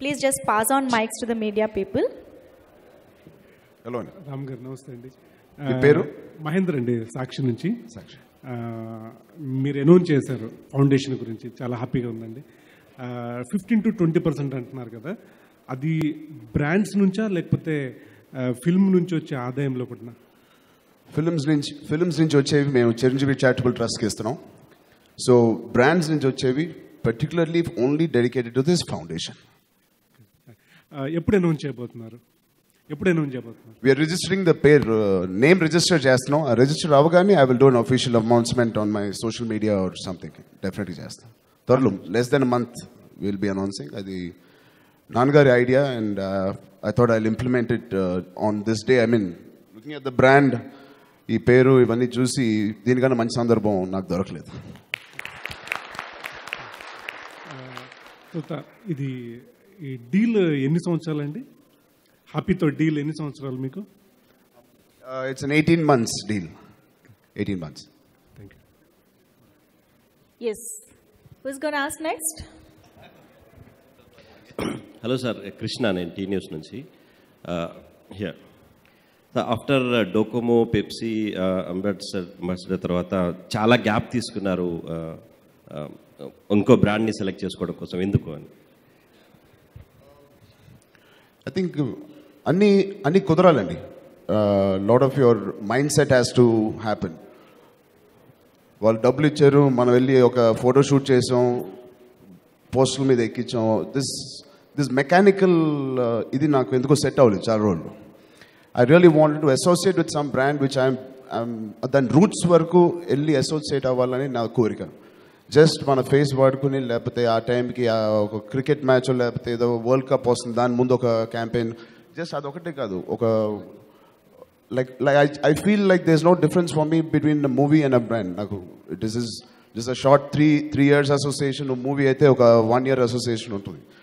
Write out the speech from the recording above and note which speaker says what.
Speaker 1: Please just pass on mics to the media people.
Speaker 2: Hello అండి
Speaker 3: రామ్ గారు నమస్తే అండి
Speaker 2: మీ పేరు?
Speaker 3: మహేందర్ అండి సాక్షి నుంచి
Speaker 2: సాక్షి
Speaker 3: ఆ, మీరు అనౌన్స్ చేశారు ఫౌండేషన్ గురించి చాలా హ్యాపీగా ఉందండి ఫిఫ్టీన్ టు ట్వంటీ పర్సెంట్ అంటున్నారు కదా అది బ్రాండ్స్ నుంచా లేకపోతే ఫిల్మ్ నుంచి వచ్చే ఆదాయంలో కూడా
Speaker 2: ఫిల్మ్స్ నుంచి ఫిల్మ్స్ నుంచి వచ్చేవి మేము చిరంజీవి చారిటబుల్ ట్రస్ట్కి ఇస్తున్నాం సో బ్రాండ్స్ నుంచి వచ్చేవి particularly only dedicated to this foundation
Speaker 3: ఎప్పుడు అనౌన్స్ చేయబోతున్నారు ఎప్పుడు అనౌన్స్ చేయబోతున్నారు
Speaker 2: we're registering the pair name register చేస్తున్నాం ఆ రిజిస్టర్ అవగానే I will do an official announcement on my social media or something డెఫినెట్గా చేస్తాం త్వరలో less than month will be announcing అది నాన్నగారి idea and I thought I implement it on this day I mean looking at the brand ఈ పేరు ఇవన్నీ చూసి దీనికన్నా మంచి సందర్భం నాకు దొరకలేదు
Speaker 3: తర్వాత ఇది ఈ డీల్ ఎన్ని సంవత్సరాలండి హ్యాపీతో డీల్ ఎన్ని సంవత్సరాలు మీకు
Speaker 2: it's an eighteen months deal eighteen months
Speaker 3: thank you
Speaker 1: Yes. Who's going to ask next?
Speaker 4: Hello sir Krishna నేను టీ న్యూస్ నుంచి here after Docomo Pepsi ambassador ambassador తర్వాత చాలా గ్యాప్ తీసుకున్నారు uh, uh, ఇంకో బ్రాండ్ని సెలెక్ట్ చేసుకోవడం కోసం ఎందుకు అని
Speaker 2: ఐ థింక్ అన్ని అన్ని కుదరాలండి lot of your mind set has to happen వాళ్ళు డబ్బులు ఇచ్చారు మనం వెళ్ళి ఒక ఫోటో షూట్ చేసాం పోస్టుల మీద ఎక్కించాం దిస్ దిస్ మెకానికల్ ఇది నాకు ఎందుకో సెట్ అవ్వలేదు చాలా రోజులు I really want to associate with some brand which I'm దాని రూట్స్ వరకు వెళ్ళి అసోసియేట్ అవ్వాలని నా కోరిక జస్ట్ మన ఫేస్ వాడుకుని లేకపోతే ఆ టైంకి ఆ ఒక క్రికెట్ మ్యాచ్ లేకపోతే ఏదో వరల్డ్ కప్ వస్తుంది దాని ముందు ఒక క్యాంపెయిన్ జస్ట్ అదొకటే కాదు ఒక like like I, I feel like there's no difference for me between a movie and a brand. నాకు this is just a short three three years association movie అయితే ఒక వన్ ఇయర్ అసోసియేషన్ ఉంటుంది